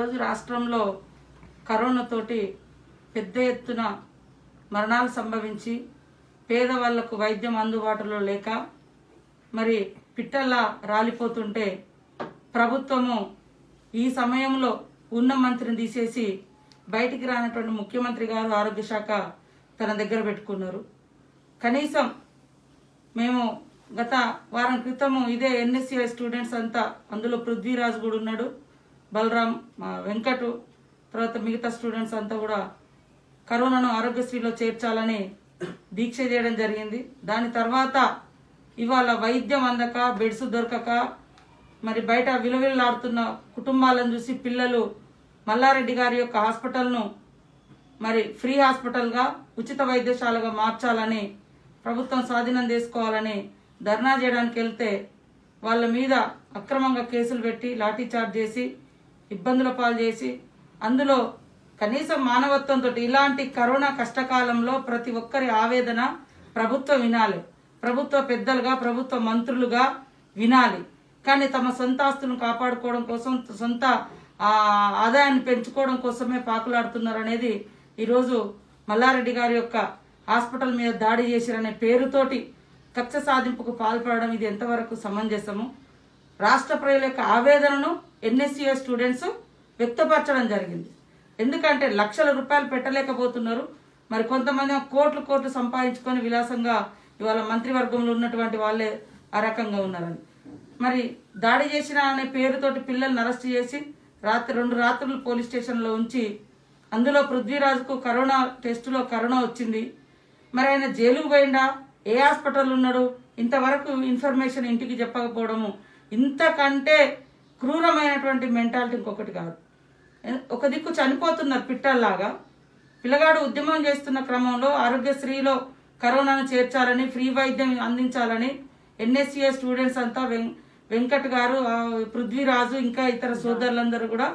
ఈరోజు రాష్ట్రంలో కరోనాతోటి పెద్ద ఎత్తున మరణాలు సంభవించి పేదవాళ్లకు వైద్యం అందుబాటులో లేక మరి పిట్టల్లా రాలిపోతుంటే ప్రభుత్వము ఈ సమయంలో ఉన్న మంత్రిని తీసేసి బయటికి రానటువంటి ముఖ్యమంత్రి గారు ఆరోగ్య శాఖ తన దగ్గర పెట్టుకున్నారు కనీసం మేము గత వారం క్రితము ఇదే ఎన్ఎస్సిఐ స్టూడెంట్స్ అంతా అందులో పృథ్వీరాజు కూడా ఉన్నాడు బలరాం మా వెంకటు తర్వాత మిగతా స్టూడెంట్స్ అంతా కూడా కరోనాను ఆరోగ్యశ్రీలో చేర్చాలని దీక్ష చేయడం జరిగింది దాని తర్వాత ఇవాళ వైద్యం అందక బెడ్స్ దొరకక మరి బయట విలువిల్లాడుతున్న కుటుంబాలను చూసి పిల్లలు మల్లారెడ్డి గారి యొక్క హాస్పిటల్ను మరి ఫ్రీ హాస్పిటల్గా ఉచిత వైద్యశాలగా మార్చాలని ప్రభుత్వం స్వాధీనం చేసుకోవాలని ధర్నా చేయడానికి వెళ్తే వాళ్ళ మీద అక్రమంగా కేసులు పెట్టి లాఠీ చార్జ్ చేసి ఇబ్బందుల పాలు చేసి అందులో కనీసం మానవత్వంతో ఇలాంటి కరోనా కష్టకాలంలో ప్రతి ఒక్కరి ఆవేదన ప్రభుత్వం వినాలి ప్రభుత్వ పెద్దలుగా ప్రభుత్వ మంత్రులుగా వినాలి కానీ తమ సొంత ఆస్తులను కాపాడుకోవడం కోసం సొంత ఆ, ఆదాయాన్ని పెంచుకోవడం కోసమే పాకులాడుతున్నారు అనేది ఈరోజు మల్లారెడ్డి గారి యొక్క హాస్పిటల్ మీద దాడి చేసిరనే పేరుతోటి కక్ష సాధింపుకు పాల్పడడం ఇది ఎంతవరకు సమంజసము రాష్ట్ర ప్రజల యొక్క ఆవేదనను ఎన్ఎస్సీఏ స్టూడెంట్స్ వ్యక్తపరచడం జరిగింది ఎందుకంటే లక్షల రూపాయలు పెట్టలేకపోతున్నారు మరి కొంతమంది ఏమో కోట్లు కోట్లు సంపాదించుకొని విలాసంగా ఇవాళ మంత్రివర్గంలో ఉన్నటువంటి వాళ్ళే ఆ రకంగా ఉన్నారని మరి దాడి చేసిన అనే పేరుతోటి పిల్లల్ని అరెస్ట్ చేసి రాత్రి రెండు రాత్రులు పోలీస్ స్టేషన్లో ఉంచి అందులో పృథ్వీరాజుకు కరోనా టెస్టులో కరోనా వచ్చింది మరి ఆయన జైలుకు పోయిండా ఏ హాస్పిటల్ ఉన్నాడు ఇంతవరకు ఇన్ఫర్మేషన్ ఇంటికి చెప్పకపోవడము ఇంతకంటే క్రూరమైనటువంటి మెంటాలిటీ ఇంకొకటి కాదు ఒక దిక్కు చనిపోతున్నారు పిట్టల్లాగా పిల్లగాడు ఉద్యమం చేస్తున్న క్రమంలో ఆరోగ్యశ్రీలో కరోనాను చేర్చాలని ఫ్రీ వైద్యం అందించాలని ఎన్ఎస్సీఏ స్టూడెంట్స్ అంతా వెం వెంకట్ గారు ఆ, పృథ్వీరాజు ఇంకా ఇతర సోదరులందరూ కూడా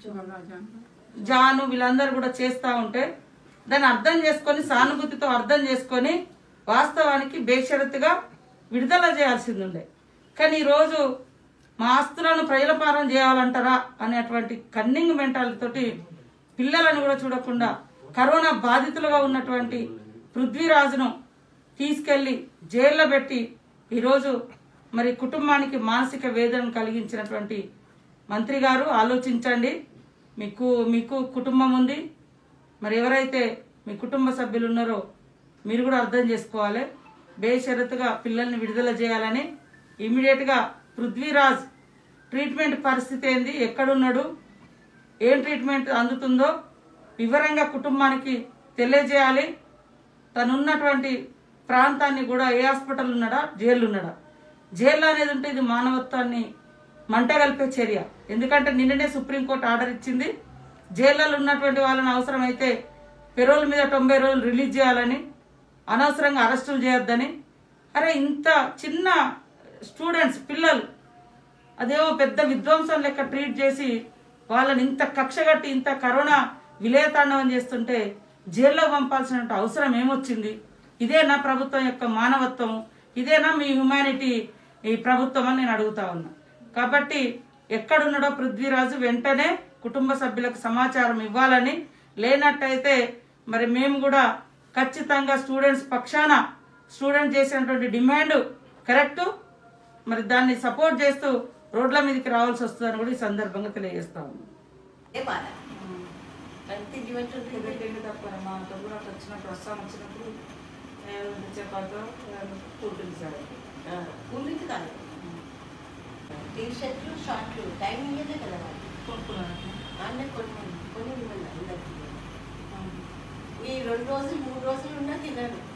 జాను వీళ్ళందరూ కూడా చేస్తా ఉంటే దాన్ని అర్థం చేసుకొని సానుభూతితో అర్థం చేసుకొని వాస్తవానికి బేషరతుగా విడుదల చేయాల్సింది ఉండే కానీ ఈరోజు మా ఆస్తులను ప్రజలపారం చేయాలంటారా అనేటువంటి కన్నింగ్ మెంటాలితోటి పిల్లలను కూడా చూడకుండా కరోనా బాధితులుగా ఉన్నటువంటి పృథ్వీరాజును తీసుకెళ్లి జైల్లో పెట్టి ఈరోజు మరి కుటుంబానికి మానసిక వేదన కలిగించినటువంటి మంత్రి గారు ఆలోచించండి మీకు మీకు కుటుంబం ఉంది మరి ఎవరైతే మీ కుటుంబ సభ్యులు ఉన్నారో మీరు కూడా అర్థం చేసుకోవాలి బేషరతుగా పిల్లల్ని విడుదల చేయాలని ఇమీడియట్గా పృథ్వీరాజ్ ట్రీట్మెంట్ పరిస్థితి ఏంది ఎక్కడున్నాడు ఏం ట్రీట్మెంట్ అందుతుందో వివరంగా కుటుంబానికి తెలియజేయాలి తనున్నటువంటి ప్రాంతాన్ని కూడా ఏ హాస్పిటల్ ఉన్నాడా జైలు ఉన్నాడా జైలు అనేది ఉంటే ఇది మానవత్వాన్ని మంటగలిపే చర్య ఎందుకంటే నిన్ననే సుప్రీంకోర్టు ఆర్డర్ ఇచ్చింది జైళ్ళలో ఉన్నటువంటి వాళ్ళని అవసరమైతే పెరోల్ మీద తొంభై రోజులు రిలీజ్ చేయాలని అనవసరంగా అరెస్టులు చేయొద్దని అరే ఇంత చిన్న స్టూడెంట్స్ పిల్లలు అదేమో పెద్ద విధ్వంసం లెక్క ట్రీట్ చేసి వాళ్ళని ఇంత కక్షగట్టి ఇంత కరోనా విలయతాండవం చేస్తుంటే జైల్లో పంపాల్సిన అవసరం ఏమొచ్చింది ఇదేనా ప్రభుత్వం యొక్క మానవత్వం ఇదేనా మీ హ్యుమానిటీ ఈ ప్రభుత్వం అని నేను అడుగుతా ఉన్నా కాబట్టి ఎక్కడున్నాడో పృథ్వీరాజు వెంటనే కుటుంబ సభ్యులకు సమాచారం ఇవ్వాలని లేనట్టయితే మరి మేము కూడా ఖచ్చితంగా స్టూడెంట్స్ పక్షాన స్టూడెంట్ చేసినటువంటి డిమాండ్ కరెక్ట్ మరి దాన్ని సపోర్ట్ చేస్తూ రోడ్ల మీదకి రావాల్సి వస్తుందని కూడా ఈ సందర్భంగా తెలియజేస్తా ఉన్నాం ఏ బాధ అంతే జీవించు మాతో కూడా వచ్చినప్పుడు వస్తాం వచ్చినప్పుడు చపాతో కూర్చుని సార్ ఊరికి కాదు టీ షర్ట్లు షార్ట్లు టైం ఇయ్యదే కదా వాళ్ళు కొనుక్కున్నాను అన్నీ కొన్ని కొని ఇవ్వండి అందరికి ఈ రెండు రోజులు మూడు రోజులు ఉన్నా తినను